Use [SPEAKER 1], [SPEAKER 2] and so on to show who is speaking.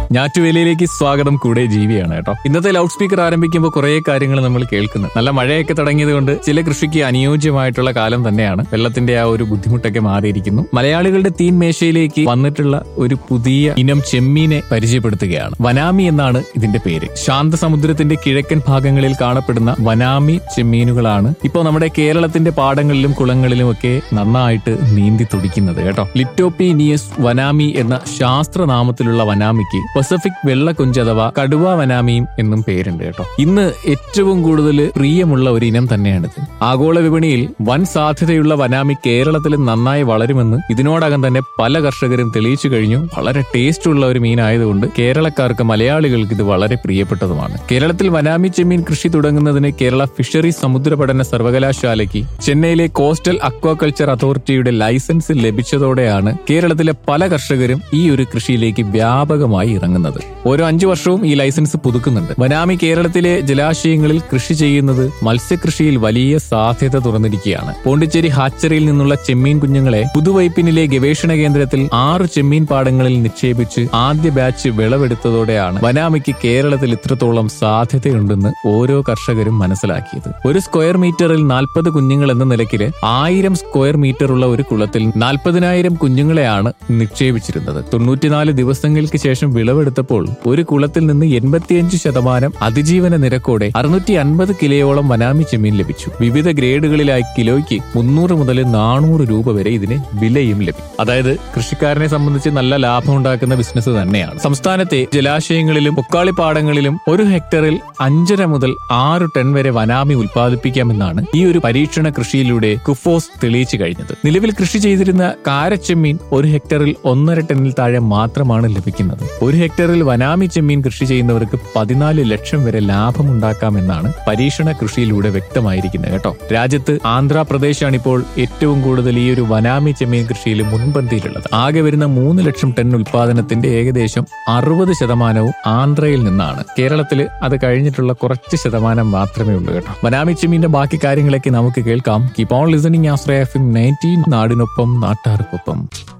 [SPEAKER 1] ഞാറ്റുവേലയിലേക്ക് സ്വാഗതം കൂടെ ജീവിയാണ് കേട്ടോ ഇന്നത്തെ ലൗഡ് സ്പീക്കർ ആരംഭിക്കുമ്പോൾ കുറെ കാര്യങ്ങൾ നമ്മൾ കേൾക്കുന്നു നല്ല മഴയൊക്കെ തുടങ്ങിയത് കൊണ്ട് ചില കൃഷിക്ക് അനുയോജ്യമായിട്ടുള്ള കാലം തന്നെയാണ് വെള്ളത്തിന്റെ ആ ഒരു ബുദ്ധിമുട്ടൊക്കെ മാറിയിരിക്കുന്നു മലയാളികളുടെ തീൻ മേശയിലേക്ക് വന്നിട്ടുള്ള ഒരു പുതിയ ഇനം ചെമ്മീനെ പരിചയപ്പെടുത്തുകയാണ് വനാമി എന്നാണ് ഇതിന്റെ പേര് ശാന്തസമുദ്രത്തിന്റെ കിഴക്കൻ ഭാഗങ്ങളിൽ കാണപ്പെടുന്ന വനാമി ചെമ്മീനുകളാണ് ഇപ്പോൾ നമ്മുടെ കേരളത്തിന്റെ പാടങ്ങളിലും കുളങ്ങളിലും ഒക്കെ നന്നായിട്ട് നീന്തി തുടിക്കുന്നത് കേട്ടോ ലിറ്റോപ്പീനിയസ് വനാമി എന്ന ശാസ്ത്രനാമത്തിലുള്ള വനാമിക്ക് പസഫിക് വെള്ളക്കൊഞ്ച് അഥവാ കടുവ വനാമിയും എന്നും പേരുണ്ട് കേട്ടോ ഇന്ന് ഏറ്റവും കൂടുതൽ പ്രിയമുള്ള ഒരു ഇനം തന്നെയാണിത് ആഗോള വിപണിയിൽ വൻ സാധ്യതയുള്ള വനാമി കേരളത്തിൽ നന്നായി വളരുമെന്ന് ഇതിനോടകം തന്നെ പല കർഷകരും തെളിയിച്ചു കഴിഞ്ഞു വളരെ ടേസ്റ്റ് ഉള്ള ഒരു മീനായതുകൊണ്ട് കേരളക്കാർക്ക് മലയാളികൾക്ക് ഇത് വളരെ പ്രിയപ്പെട്ടതുമാണ് കേരളത്തിൽ വനാമി ചെമ്മീൻ കൃഷി തുടങ്ങുന്നതിന് കേരള ഫിഷറി സമുദ്ര പഠന സർവകലാശാലയ്ക്ക് ചെന്നൈയിലെ കോസ്റ്റൽ അക്വാകൾച്ചർ അതോറിറ്റിയുടെ ലൈസൻസ് ലഭിച്ചതോടെയാണ് കേരളത്തിലെ പല കർഷകരും ഈ ഒരു കൃഷിയിലേക്ക് വ്യാപകമായി ഇറങ്ങുന്നത് ഓരോ അഞ്ചു വർഷവും ഈ ലൈസൻസ് പുതുക്കുന്നുണ്ട് വനാമി കേരളത്തിലെ ജലാശയങ്ങളിൽ കൃഷി ചെയ്യുന്നത് മത്സ്യകൃഷിയിൽ വലിയ സാധ്യത തുറന്നിരിക്കുകയാണ് പോണ്ടിച്ചേരി ഹാച്ചറിയിൽ നിന്നുള്ള ചെമ്മീൻ കുഞ്ഞുങ്ങളെ പുതുവൈപ്പിനിലെ ഗവേഷണ കേന്ദ്രത്തിൽ ആറ് ചെമ്മീൻ പാടങ്ങളിൽ നിക്ഷേപിച്ച് ആദ്യ ബാച്ച് വിളവെടുത്തതോടെയാണ് വനാമിക്ക് കേരളത്തിൽ ഇത്രത്തോളം സാധ്യതയുണ്ടെന്ന് ഓരോ കർഷകരും മനസ്സിലാക്കിയത് ഒരു സ്ക്വയർ മീറ്ററിൽ നാൽപ്പത് കുഞ്ഞുങ്ങൾ എന്ന നിലയ്ക്ക് ആയിരം സ്ക്വയർ മീറ്റർ ഉള്ള ഒരു കുളത്തിൽ നാൽപ്പതിനായിരം കുഞ്ഞുങ്ങളെയാണ് നിക്ഷേപിച്ചിരുന്നത് തൊണ്ണൂറ്റിനാല് ദിവസങ്ങൾക്ക് ശേഷം വിളവെടുത്തപ്പോൾ ഒരു കുളത്തിൽ നിന്ന് എൺപത്തിയഞ്ച് ശതമാനം അതിജീവന നിരക്കോടെ അറുന്നൂറ്റി അൻപത് കിലോയോളം വനാമി ചെമ്മീൻ ലഭിച്ചു വിവിധ ഗ്രേഡുകളിലായി കിലോയ്ക്ക് മുന്നൂറ് മുതൽ നാനൂറ് രൂപ വരെ ഇതിന് വിലയും ലഭിക്കും അതായത് കൃഷിക്കാരനെ സംബന്ധിച്ച് നല്ല ലാഭം ഉണ്ടാക്കുന്ന ബിസിനസ് തന്നെയാണ് സംസ്ഥാനത്തെ ജലാശയങ്ങളിലും പൊക്കാളിപ്പാടങ്ങളിലും ഒരു ഹെക്ടറിൽ അഞ്ചര മുതൽ ആറ് ടൺ വരെ വനാമി ഉൽപ്പാദിപ്പിക്കാമെന്നാണ് ഈ ഒരു പരീക്ഷണ കൃഷിയിലൂടെ കുഫോസ് തെളിയിച്ചു കഴിഞ്ഞത് നിലവിൽ കൃഷി ചെയ്തിരുന്ന കാരച്ചെമ്മീൻ ഒരു ഹെക്ടറിൽ ഒന്നര ടണ്ണിൽ താഴെ മാത്രമാണ് ലഭിക്കുന്നത് ഒരു ഹെക്ടറിൽ വനാമി ചെമ്മീൻ കൃഷി ചെയ്യുന്നവർക്ക് പതിനാല് ലക്ഷം വരെ ലാഭമുണ്ടാക്കാമെന്നാണ് പരീക്ഷണ കൃഷിയിലൂടെ വ്യക്തമായിരിക്കുന്നത് കേട്ടോ രാജ്യത്ത് ആന്ധ്രാപ്രദേശാണ് ഇപ്പോൾ ഏറ്റവും കൂടുതൽ ഈ ഒരു വനാമി ചെമ്മീൻ കൃഷിയിൽ മുൻപന്തിയിലുള്ളത് ആകെ വരുന്ന മൂന്ന് ലക്ഷം ടൺ ഉൽപാദനത്തിന്റെ ഏകദേശം അറുപത് ശതമാനവും ആന്ധ്രയിൽ നിന്നാണ് കേരളത്തിൽ അത് കഴിഞ്ഞിട്ടുള്ള കുറച്ച് ശതമാനം മാത്രമേ ഉള്ളൂ കേട്ടോ വനാമി ചെമ്മീന്റെ ബാക്കി കാര്യങ്ങളൊക്കെ നമുക്ക് കേൾക്കാം keep on listening Ashraya F M nineteen നാടിനൊപ്പം നാട്ടാർക്കൊപ്പം